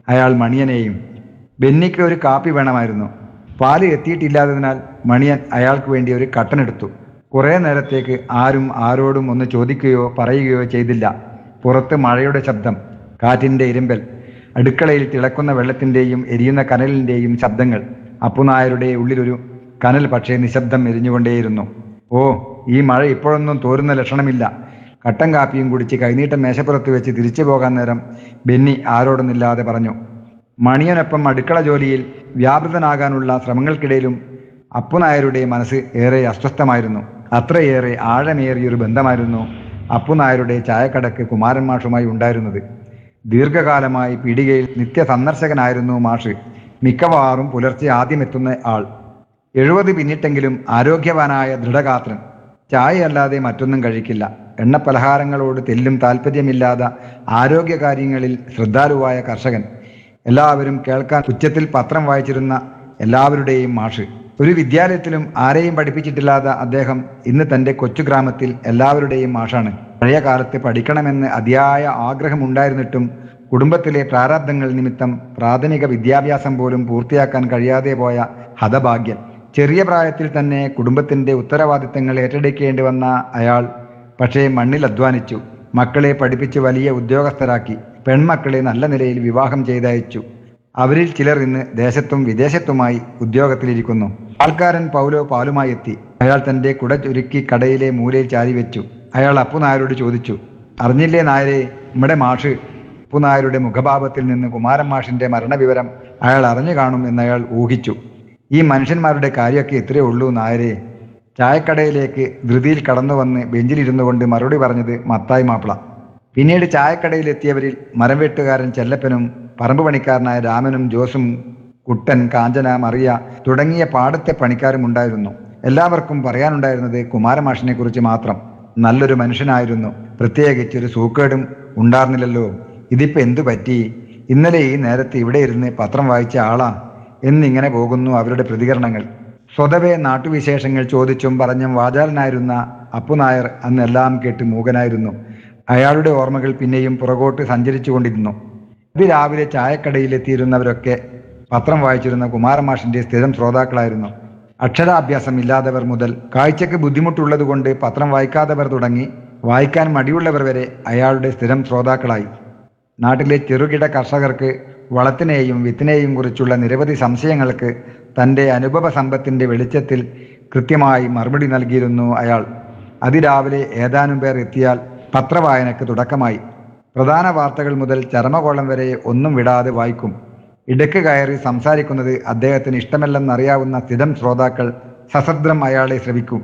അയാൾ മണിയനെയും ബെന്നിക്ക് ഒരു കാപ്പി വേണമായിരുന്നു പാല് എത്തിയിട്ടില്ലാത്തതിനാൽ മണിയൻ അയാൾക്ക് വേണ്ടി ഒരു കട്ടനെടുത്തു കുറേ നേരത്തേക്ക് ആരും ആരോടും ഒന്ന് ചോദിക്കുകയോ പറയുകയോ ചെയ്തില്ല പുറത്ത് മഴയുടെ ശബ്ദം കാറ്റിൻ്റെ ഇരുമ്പൽ അടുക്കളയിൽ തിളക്കുന്ന വെള്ളത്തിൻ്റെയും എരിയുന്ന കനലിൻ്റെയും ശബ്ദങ്ങൾ അപ്പുനായരുടെ ഉള്ളിലൊരു കനൽ പക്ഷേ നിശബ്ദം എരിഞ്ഞുകൊണ്ടേയിരുന്നു ഓ ഈ മഴ ഇപ്പോഴൊന്നും തോരുന്ന ലക്ഷണമില്ല കട്ടൻ കാപ്പിയും കുടിച്ച് കൈനീട്ടം മേശപ്പുറത്ത് വെച്ച് തിരിച്ചു പോകാൻ നേരം ബെന്നി ആരോടൊന്നില്ലാതെ പറഞ്ഞു മണിയനൊപ്പം അടുക്കള ജോലിയിൽ വ്യാപൃതനാകാനുള്ള ശ്രമങ്ങൾക്കിടയിലും അപ്പുനായരുടെ മനസ്സ് ഏറെ അസ്വസ്ഥമായിരുന്നു അത്രയേറെ ആഴമേറിയൊരു ബന്ധമായിരുന്നു അപ്പുനായരുടെ ചായക്കടക്ക് കുമാരൻ മാഷുമായി ഉണ്ടായിരുന്നത് ദീർഘകാലമായി പീടികയിൽ നിത്യ സന്ദർശകനായിരുന്നു മാഷ് മിക്കവാറും പുലർച്ചെ ആദ്യം എത്തുന്ന ആൾ എഴുപത് പിന്നിട്ടെങ്കിലും ആരോഗ്യവാനായ ദൃഢഗാത്രൻ ചായയല്ലാതെ മറ്റൊന്നും കഴിക്കില്ല എണ്ണപ്പലഹാരങ്ങളോട് തെല്ലും താല്പര്യമില്ലാത്ത ആരോഗ്യകാര്യങ്ങളിൽ ശ്രദ്ധാലുവായ കർഷകൻ എല്ലാവരും കേൾക്കാൻ ഉച്ചത്തിൽ പത്രം വായിച്ചിരുന്ന എല്ലാവരുടെയും മാഷ് ഒരു വിദ്യാലയത്തിലും ആരെയും പഠിപ്പിച്ചിട്ടില്ലാത്ത അദ്ദേഹം ഇന്ന് തൻ്റെ കൊച്ചു ഗ്രാമത്തിൽ എല്ലാവരുടെയും മാഷാണ് പഴയ കാലത്ത് പഠിക്കണമെന്ന് അതിയായ ആഗ്രഹമുണ്ടായിരുന്നിട്ടും കുടുംബത്തിലെ പ്രാരാബ്ദങ്ങൾ നിമിത്തം പ്രാഥമിക വിദ്യാഭ്യാസം പോലും പൂർത്തിയാക്കാൻ കഴിയാതെ പോയ ഹതഭാഗ്യൻ ചെറിയ പ്രായത്തിൽ തന്നെ കുടുംബത്തിന്റെ ഉത്തരവാദിത്തങ്ങൾ ഏറ്റെടുക്കേണ്ടി വന്ന അയാൾ പക്ഷേ മണ്ണിൽ അധ്വാനിച്ചു മക്കളെ പഠിപ്പിച്ച് വലിയ ഉദ്യോഗസ്ഥരാക്കി പെൺമക്കളെ നല്ല നിലയിൽ വിവാഹം ചെയ്തയച്ചു അവരിൽ ചിലർ ഇന്ന് ദേശത്തും വിദേശത്തുമായി ഉദ്യോഗത്തിലിരിക്കുന്നു ആൾക്കാരൻ പൗലോ പാലുമായി എത്തി അയാൾ തന്റെ കുട ചുരുക്കി കടയിലെ മൂലയിൽ ചാരി വെച്ചു അയാൾ അപ്പുനായരോട് ചോദിച്ചു അറിഞ്ഞില്ലേ നായരെ നമ്മുടെ മാഷ് അപ്പുനായരുടെ മുഖഭാവത്തിൽ നിന്ന് കുമാരൻ മാഷിന്റെ മരണവിവരം അയാൾ അറിഞ്ഞു കാണും എന്ന് അയാൾ ഊഹിച്ചു ഈ മനുഷ്യന്മാരുടെ കാര്യമൊക്കെ ഇത്രയേ ഉള്ളൂ നായരെ ചായക്കടയിലേക്ക് ധൃതിയിൽ കടന്നു വന്ന് ബെഞ്ചിലിരുന്നു കൊണ്ട് മറുപടി പറഞ്ഞത് മത്തായി മാപ്പിള പിന്നീട് ചായക്കടയിലെത്തിയവരിൽ മരം വെട്ടുകാരൻ ചെല്ലപ്പനും പറമ്പ് പണിക്കാരനായ രാമനും ജോസും കുട്ടൻ കാഞ്ചന മറിയ തുടങ്ങിയ പാടത്തെ പണിക്കാരും ഉണ്ടായിരുന്നു എല്ലാവർക്കും പറയാനുണ്ടായിരുന്നത് കുമാരമാഷിനെ കുറിച്ച് മാത്രം നല്ലൊരു മനുഷ്യനായിരുന്നു പ്രത്യേകിച്ച് ഒരു സൂക്കേടും ഉണ്ടായിരുന്നില്ലല്ലോ ഇതിപ്പോ എന്തു പറ്റി ഇന്നലെ ഈ നേരത്ത് ഇവിടെ ഇരുന്ന് പത്രം വായിച്ച ആളാ എന്നിങ്ങനെ പോകുന്നു അവരുടെ പ്രതികരണങ്ങൾ സ്വതവേ നാട്ടുവിശേഷങ്ങൾ ചോദിച്ചും പറഞ്ഞും വാചാലനായിരുന്ന അപ്പുനായർ അന്ന് എല്ലാം കേട്ട് മൂകനായിരുന്നു അയാളുടെ ഓർമ്മകൾ പിന്നെയും പുറകോട്ട് സഞ്ചരിച്ചു കൊണ്ടിരുന്നു രാവിലെ ചായക്കടയിലെത്തിയിരുന്നവരൊക്കെ പത്രം വായിച്ചിരുന്ന കുമാരമാഷിന്റെ സ്ഥിരം ശ്രോതാക്കളായിരുന്നു അക്ഷരാഭ്യാസം ഇല്ലാത്തവർ മുതൽ കാഴ്ചക്ക് ബുദ്ധിമുട്ടുള്ളതുകൊണ്ട് പത്രം വായിക്കാത്തവർ തുടങ്ങി വായിക്കാൻ മടിയുള്ളവർ വരെ അയാളുടെ സ്ഥിരം ശ്രോതാക്കളായി നാട്ടിലെ ചെറുകിട കർഷകർക്ക് വളത്തിനെയും വിത്തിനെയും കുറിച്ചുള്ള നിരവധി സംശയങ്ങൾക്ക് തൻ്റെ അനുഭവ സമ്പത്തിൻ്റെ വെളിച്ചത്തിൽ കൃത്യമായി മറുപടി നൽകിയിരുന്നു അയാൾ അതിരാവിലെ ഏതാനും പേർ എത്തിയാൽ പത്രവായനക്ക് തുടക്കമായി പ്രധാന വാർത്തകൾ മുതൽ ചരമകോളം വരെ ഒന്നും വിടാതെ വായിക്കും ഇടയ്ക്ക് കയറി സംസാരിക്കുന്നത് അദ്ദേഹത്തിന് ഇഷ്ടമല്ലെന്നറിയാവുന്ന സ്ഥിരം ശ്രോതാക്കൾ സശ്രദ്ധം അയാളെ ശ്രവിക്കും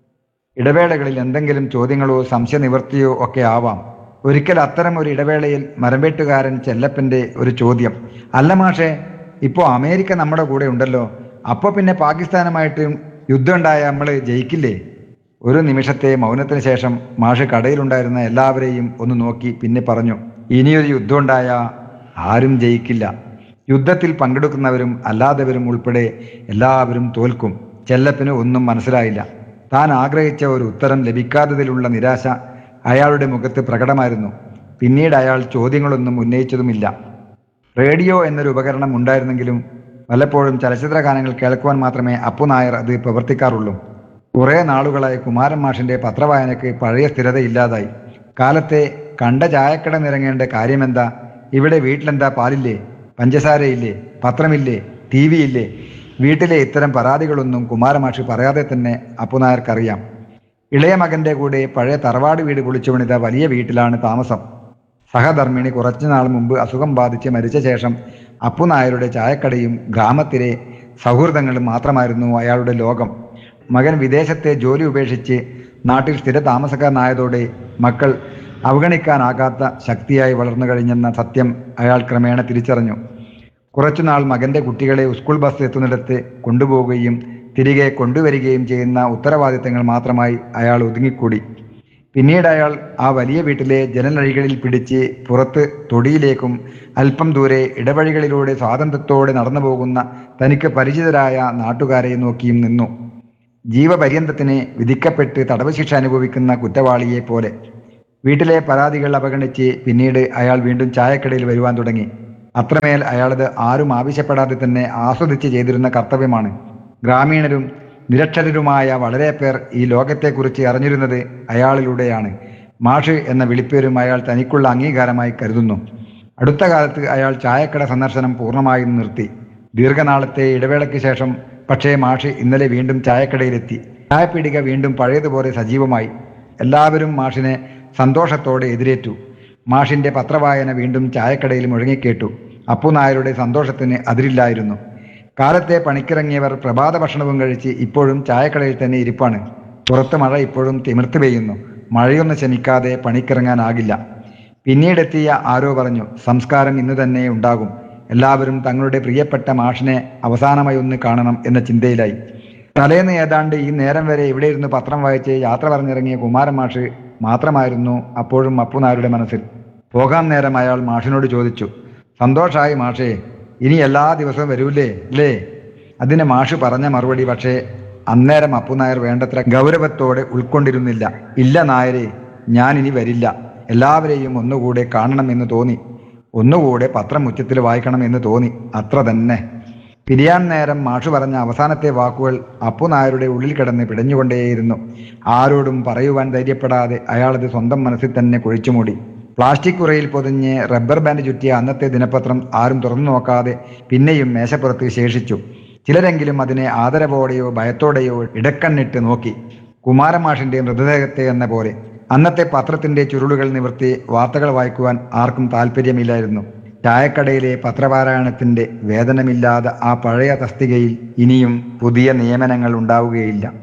ഇടവേളകളിൽ എന്തെങ്കിലും ചോദ്യങ്ങളോ സംശയനിവൃത്തിയോ ഒക്കെ ആവാം ഒരിക്കൽ അത്തരം ഒരു ഇടവേളയിൽ മരംവെട്ടുകാരൻ ചെല്ലപ്പന്റെ ഒരു ചോദ്യം അല്ല മാഷേ ഇപ്പോൾ അമേരിക്ക നമ്മുടെ കൂടെ ഉണ്ടല്ലോ അപ്പോൾ പിന്നെ പാകിസ്ഥാനുമായിട്ട് യുദ്ധം ഉണ്ടായ നമ്മൾ ജയിക്കില്ലേ ഒരു നിമിഷത്തെ മൗനത്തിന് ശേഷം മാഷ് കടയിലുണ്ടായിരുന്ന എല്ലാവരെയും ഒന്ന് നോക്കി പിന്നെ പറഞ്ഞു ഇനിയൊരു യുദ്ധം ഉണ്ടായ ആരും ജയിക്കില്ല യുദ്ധത്തിൽ പങ്കെടുക്കുന്നവരും അല്ലാത്തവരും ഉൾപ്പെടെ എല്ലാവരും തോൽക്കും ചെല്ലപ്പന് ഒന്നും മനസ്സിലായില്ല താൻ ആഗ്രഹിച്ച ഒരു ഉത്തരം ലഭിക്കാത്തതിലുള്ള നിരാശ അയാളുടെ മുഖത്ത് പ്രകടമായിരുന്നു പിന്നീട് അയാൾ ചോദ്യങ്ങളൊന്നും ഉന്നയിച്ചതുമില്ല റേഡിയോ എന്നൊരു ഉപകരണം ഉണ്ടായിരുന്നെങ്കിലും പലപ്പോഴും ചലച്ചിത്ര ഗാനങ്ങൾ കേൾക്കുവാൻ മാത്രമേ അപ്പു നായർ അത് പ്രവർത്തിക്കാറുള്ളൂ കുറേ നാളുകളായി കുമാരൻ മാഷിന്റെ പത്രവായനയ്ക്ക് പഴയ സ്ഥിരതയില്ലാതായി കാലത്തെ കണ്ട ചായക്കട നിറങ്ങേണ്ട കാര്യമെന്താ ഇവിടെ വീട്ടിലെന്താ പാലില്ലേ പഞ്ചസാരയില്ലേ പത്രമില്ലേ ടി വി ഇല്ലേ വീട്ടിലെ ഇത്തരം പരാതികളൊന്നും കുമാരമാഷി പറയാതെ തന്നെ അപ്പുനായർക്കറിയാം ഇളയ മകന്റെ കൂടെ പഴയ തറവാട് വീട് പൊളിച്ചു പണിത വലിയ വീട്ടിലാണ് താമസം സഹധർമ്മിണി കുറച്ചുനാൾ മുമ്പ് അസുഖം ബാധിച്ച് മരിച്ച ശേഷം അപ്പുനായരുടെ ചായക്കടയും ഗ്രാമത്തിലെ സൗഹൃദങ്ങളും മാത്രമായിരുന്നു അയാളുടെ ലോകം മകൻ വിദേശത്തെ ജോലി ഉപേക്ഷിച്ച് നാട്ടിൽ സ്ഥിര താമസക്കാരനായതോടെ മക്കൾ അവഗണിക്കാനാകാത്ത ശക്തിയായി വളർന്നു കഴിഞ്ഞെന്ന സത്യം അയാൾ ക്രമേണ തിരിച്ചറിഞ്ഞു കുറച്ചുനാൾ മകന്റെ കുട്ടികളെ സ്കൂൾ ബസ് എത്തുന്നിടത്ത് കൊണ്ടുപോവുകയും തിരികെ കൊണ്ടുവരികയും ചെയ്യുന്ന ഉത്തരവാദിത്തങ്ങൾ മാത്രമായി അയാൾ ഒതുങ്ങിക്കൂടി പിന്നീട് അയാൾ ആ വലിയ വീട്ടിലെ ജനലഴികളിൽ പിടിച്ച് പുറത്ത് തൊടിയിലേക്കും അല്പം ദൂരെ ഇടവഴികളിലൂടെ സ്വാതന്ത്ര്യത്തോടെ നടന്നു പോകുന്ന തനിക്ക് പരിചിതരായ നാട്ടുകാരെ നോക്കിയും നിന്നു ജീവപര്യന്തത്തിന് വിധിക്കപ്പെട്ട് തടവ് ശിക്ഷ അനുഭവിക്കുന്ന കുറ്റവാളിയെ പോലെ വീട്ടിലെ പരാതികൾ അവഗണിച്ച് പിന്നീട് അയാൾ വീണ്ടും ചായക്കടയിൽ വരുവാൻ തുടങ്ങി അത്രമേൽ അയാളത് ആരും ആവശ്യപ്പെടാതെ തന്നെ ആസ്വദിച്ച് ചെയ്തിരുന്ന കർത്തവ്യമാണ് ഗ്രാമീണരും നിരക്ഷരരുമായ വളരെ പേർ ഈ ലോകത്തെക്കുറിച്ച് അറിഞ്ഞിരുന്നത് അയാളിലൂടെയാണ് മാഷ് എന്ന വിളിപ്പേരും അയാൾ തനിക്കുള്ള അംഗീകാരമായി കരുതുന്നു അടുത്ത കാലത്ത് അയാൾ ചായക്കട സന്ദർശനം പൂർണ്ണമായും നിർത്തി ദീർഘനാളത്തെ ഇടവേളയ്ക്ക് ശേഷം പക്ഷേ മാഷ് ഇന്നലെ വീണ്ടും ചായക്കടയിലെത്തി ചായപ്പീടിക വീണ്ടും പഴയതുപോലെ സജീവമായി എല്ലാവരും മാഷിനെ സന്തോഷത്തോടെ എതിരേറ്റു മാഷിന്റെ പത്രവായന വീണ്ടും ചായക്കടയിൽ മുഴങ്ങിക്കേട്ടു അപ്പുനായരുടെ സന്തോഷത്തിന് അതിരില്ലായിരുന്നു കാലത്തെ പണിക്കിറങ്ങിയവർ പ്രഭാത ഭക്ഷണവും കഴിച്ച് ഇപ്പോഴും ചായക്കടയിൽ തന്നെ ഇരിപ്പാണ് പുറത്ത് മഴ ഇപ്പോഴും തിമിർത്ത് പെയ്യുന്നു മഴയൊന്ന് ശമിക്കാതെ പണിക്കിറങ്ങാനാകില്ല പിന്നീടെത്തിയ ആരോ പറഞ്ഞു സംസ്കാരം ഇന്ന് തന്നെ ഉണ്ടാകും എല്ലാവരും തങ്ങളുടെ പ്രിയപ്പെട്ട മാഷിനെ അവസാനമായി ഒന്ന് കാണണം എന്ന ചിന്തയിലായി തലേന്ന് ഏതാണ്ട് ഈ നേരം വരെ ഇവിടെ ഇരുന്ന് പത്രം വായിച്ച് യാത്ര പറഞ്ഞിറങ്ങിയ കുമാരൻ മാഷ് മാത്രമായിരുന്നു അപ്പോഴും അപ്പുനാരുടെ മനസ്സിൽ പോകാൻ നേരം അയാൾ മാഷിനോട് ചോദിച്ചു സന്തോഷായി മാഷേ ഇനി എല്ലാ ദിവസവും വരൂലേ അല്ലേ അതിന് മാഷ് പറഞ്ഞ മറുപടി പക്ഷേ അന്നേരം അപ്പുനായർ വേണ്ടത്ര ഗൗരവത്തോടെ ഉൾക്കൊണ്ടിരുന്നില്ല ഇല്ല നായരെ ഞാൻ ഇനി വരില്ല എല്ലാവരെയും ഒന്നുകൂടെ കാണണമെന്ന് തോന്നി ഒന്നുകൂടെ പത്രം ഉച്ചത്തിൽ വായിക്കണമെന്ന് തോന്നി അത്ര തന്നെ പിരിയാൻ നേരം മാഷു പറഞ്ഞ അവസാനത്തെ വാക്കുകൾ അപ്പുനായരുടെ ഉള്ളിൽ കിടന്ന് പിടഞ്ഞുകൊണ്ടേയിരുന്നു ആരോടും പറയുവാൻ ധൈര്യപ്പെടാതെ അയാളത് സ്വന്തം മനസ്സിൽ തന്നെ കുഴിച്ചുമൂടി പ്ലാസ്റ്റിക് ഉറയിൽ പൊതിഞ്ഞ് റബ്ബർ ബാൻഡ് ചുറ്റിയ അന്നത്തെ ദിനപത്രം ആരും തുറന്നു നോക്കാതെ പിന്നെയും മേശപ്പുറത്ത് ശേഷിച്ചു ചിലരെങ്കിലും അതിനെ ആദരവോടെയോ ഭയത്തോടെയോ ഇടക്കണ്ണിട്ട് നോക്കി കുമാരമാഷിന്റെ മൃതദേഹത്തെ എന്ന പോലെ അന്നത്തെ പത്രത്തിന്റെ ചുരുളുകൾ നിവർത്തി വാർത്തകൾ വായിക്കുവാൻ ആർക്കും താല്പര്യമില്ലായിരുന്നു ചായക്കടയിലെ പത്രപാരായണത്തിന്റെ വേതനമില്ലാതെ ആ പഴയ തസ്തികയിൽ ഇനിയും പുതിയ നിയമനങ്ങൾ ഉണ്ടാവുകയില്ല